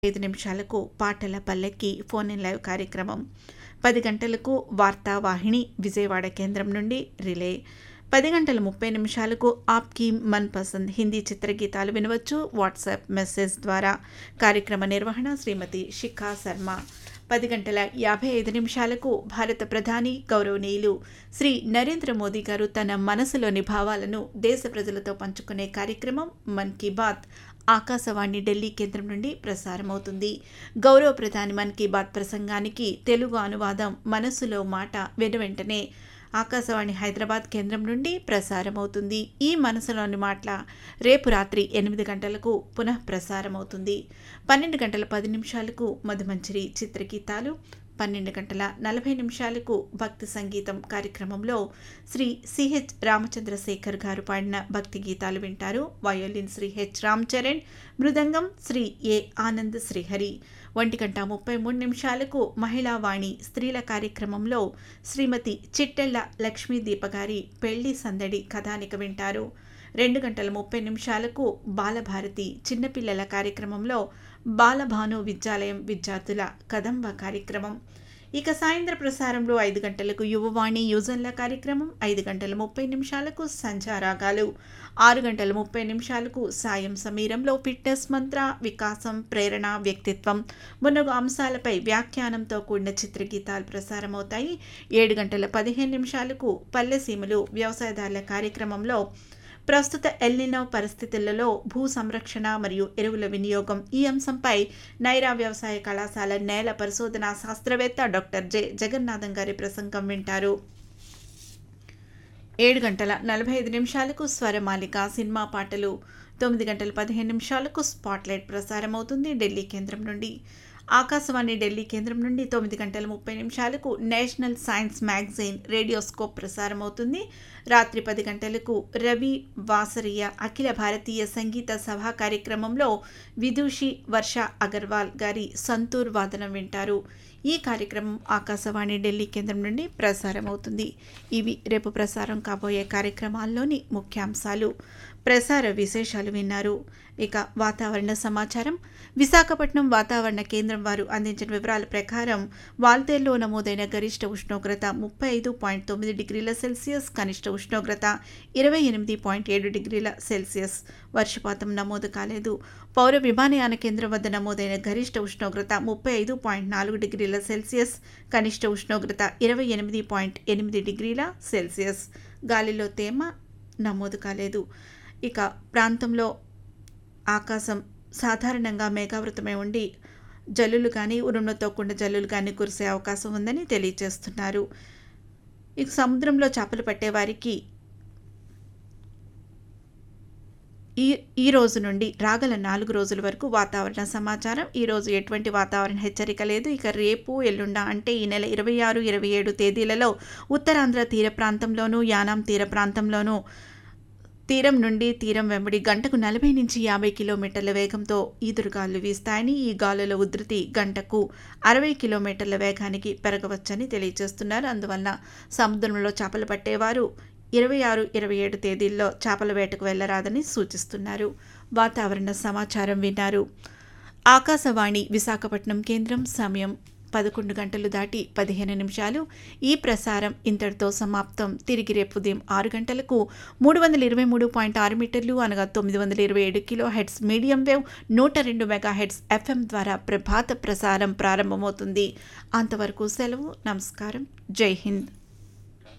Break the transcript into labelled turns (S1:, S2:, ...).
S1: ఐదు నిమిషాలకు పాటల పల్లెకి ఫోన్ ఇన్ లైవ్ కార్యక్రమం పది గంటలకు వార్తావాహిని విజయవాడ కేంద్రం నుండి రిలే పది గంటల ముప్పై నిమిషాలకు ఆప్కి మన్ పసంద్ హిందీ చిత్రగీతాలు వినవచ్చు వాట్సాప్ మెసేజ్ ద్వారా కార్యక్రమ నిర్వహణ శ్రీమతి శిఖా శర్మ పది గంటల యాభై ఐదు నిమిషాలకు భారత ప్రధాని గౌరవనీయులు శ్రీ నరేంద్ర మోదీ గారు తన మనసులోని భావాలను దేశ ప్రజలతో పంచుకునే కార్యక్రమం మన్ కీ బాత్ ఆకాశవాణి ఢిల్లీ కేంద్రం నుండి ప్రసారమవుతుంది గౌరవ ప్రధాని మన్ కీ బాత్ ప్రసంగానికి తెలుగు అనువాదం మనసులో మాట వెనువెంటనే ఆకాశవాణి హైదరాబాద్ కేంద్రం నుండి ప్రసారమవుతుంది ఈ మనసులోని మాటల రేపు రాత్రి ఎనిమిది గంటలకు పునః ప్రసారమవుతుంది పన్నెండు గంటల పది నిమిషాలకు మధుమంజరి చిత్రగీతాలు పన్నెండు గంటల నలభై నిమిషాలకు భక్తి సంగీతం కార్యక్రమంలో శ్రీ సిహెచ్ రామచంద్రశేఖర్ గారు పాడిన భక్తి గీతాలు వింటారు వయోలిన్ శ్రీ హెచ్ రామ్ చరణ్ మృదంగం శ్రీ ఏ ఆనంద్ శ్రీహరి ఒంటి గంట ముప్పై మూడు నిమిషాలకు మహిళా వాణి స్త్రీల కార్యక్రమంలో శ్రీమతి చిట్టెళ్ల లక్ష్మీ దీపగారి పెళ్లి సందడి కథానిక వింటారు రెండు గంటల ముప్పై నిమిషాలకు బాలభారతి చిన్నపిల్లల కార్యక్రమంలో బాలభాను విద్యాలయం విద్యార్థుల కదంబ కార్యక్రమం ఇక సాయంత్ర ప్రసారంలో ఐదు గంటలకు యువవాణి యూజన్ల కార్యక్రమం ఐదు గంటల ముప్పై నిమిషాలకు సంచారాగాలు ఆరు గంటల ముప్పై నిమిషాలకు సాయం సమీరంలో ఫిట్నెస్ మంత్ర వికాసం ప్రేరణ వ్యక్తిత్వం మున్నగు అంశాలపై వ్యాఖ్యానంతో కూడిన చిత్రగీతాలు ప్రసారమవుతాయి ఏడు గంటల పదిహేను నిమిషాలకు పల్లెసీమలు వ్యవసాయదారుల కార్యక్రమంలో ప్రస్తుత ఎల్నినో పరిస్థితులలో భూ సంరక్షణ మరియు ఎరువుల వినియోగం ఈ అంశంపై నైరా వ్యవసాయ కళాశాల నేల పరిశోధన శాస్త్రవేత్త డాక్టర్ జె జగన్నాథం గారి ప్రసంగం వింటారు ఏడు గంటల నలభై ఐదు నిమిషాలకు స్వరమాలిక సినిమా పాటలు తొమ్మిది గంటల పదిహేను నిమిషాలకు స్పాట్లైట్ ప్రసారం అవుతుంది ఢిల్లీ కేంద్రం నుండి ఆకాశవాణి ఢిల్లీ కేంద్రం నుండి తొమ్మిది గంటల ముప్పై నిమిషాలకు నేషనల్ సైన్స్ మ్యాగజైన్ రేడియోస్కోప్ ప్రసారం అవుతుంది రాత్రి పది గంటలకు రవి వాసరియ అఖిల భారతీయ సంగీత సభా కార్యక్రమంలో విదూషి వర్ష అగర్వాల్ గారి సంతూర్ వాదనం వింటారు ఈ కార్యక్రమం ఆకాశవాణి ఢిల్లీ కేంద్రం నుండి ప్రసారం అవుతుంది ఇవి రేపు ప్రసారం కాబోయే కార్యక్రమాల్లోని ముఖ్యాంశాలు ప్రసార విశేషాలు విన్నారు ఇక వాతావరణ సమాచారం విశాఖపట్నం వాతావరణ కేంద్రం వారు అందించిన వివరాల ప్రకారం వాల్తేరులో నమోదైన గరిష్ట ఉష్ణోగ్రత ముప్పై ఐదు పాయింట్ తొమ్మిది డిగ్రీల సెల్సియస్ కనిష్ట ఉష్ణోగ్రత ఇరవై ఎనిమిది పాయింట్ ఏడు డిగ్రీల సెల్సియస్ వర్షపాతం నమోదు కాలేదు పౌర విమానయాన కేంద్రం వద్ద నమోదైన గరిష్ట ఉష్ణోగ్రత ముప్పై ఐదు పాయింట్ నాలుగు డిగ్రీల సెల్సియస్ కనిష్ట ఉష్ణోగ్రత ఇరవై ఎనిమిది పాయింట్ ఎనిమిది డిగ్రీల సెల్సియస్ గాలిలో తేమ నమోదు కాలేదు ఇక ప్రాంతంలో ఆకాశం సాధారణంగా మేఘావృతమై ఉండి జల్లులు కానీ ఉరుములతో కూడిన జల్లులు కానీ కురిసే అవకాశం ఉందని తెలియజేస్తున్నారు ఇక సముద్రంలో చేపలు పట్టేవారికి ఈ ఈ రోజు నుండి రాగల నాలుగు రోజుల వరకు వాతావరణ సమాచారం ఈ రోజు ఎటువంటి వాతావరణ హెచ్చరిక లేదు ఇక రేపు ఎల్లుండ అంటే ఈ నెల ఇరవై ఆరు ఇరవై ఏడు తేదీలలో ఉత్తరాంధ్ర తీర ప్రాంతంలోనూ యానాం తీర ప్రాంతంలోనూ తీరం నుండి తీరం వెంబడి గంటకు నలభై నుంచి యాభై కిలోమీటర్ల వేగంతో ఈదురుగాలు వీస్తాయని ఈ గాలుల ఉధృతి గంటకు అరవై కిలోమీటర్ల వేగానికి పెరగవచ్చని తెలియజేస్తున్నారు అందువలన సముద్రంలో చేపలు పట్టేవారు ఇరవై ఆరు ఇరవై ఏడు తేదీల్లో చేపల వేటకు వెళ్లరాదని సూచిస్తున్నారు వాతావరణ సమాచారం విన్నారు ఆకాశవాణి విశాఖపట్నం కేంద్రం సమయం పదకొండు గంటలు దాటి పదిహేను నిమిషాలు ఈ ప్రసారం ఇంతటితో సమాప్తం తిరిగి రేపు ఉదయం ఆరు గంటలకు మూడు వందల ఇరవై మూడు పాయింట్ ఆరు మీటర్లు అనగా తొమ్మిది వందల ఇరవై ఏడు కిలో హెడ్స్ మీడియం వేవ్ నూట రెండు మెగా హెడ్స్ ఎఫ్ఎం ద్వారా ప్రభాత ప్రసారం ప్రారంభమవుతుంది అంతవరకు సెలవు నమస్కారం జై హింద్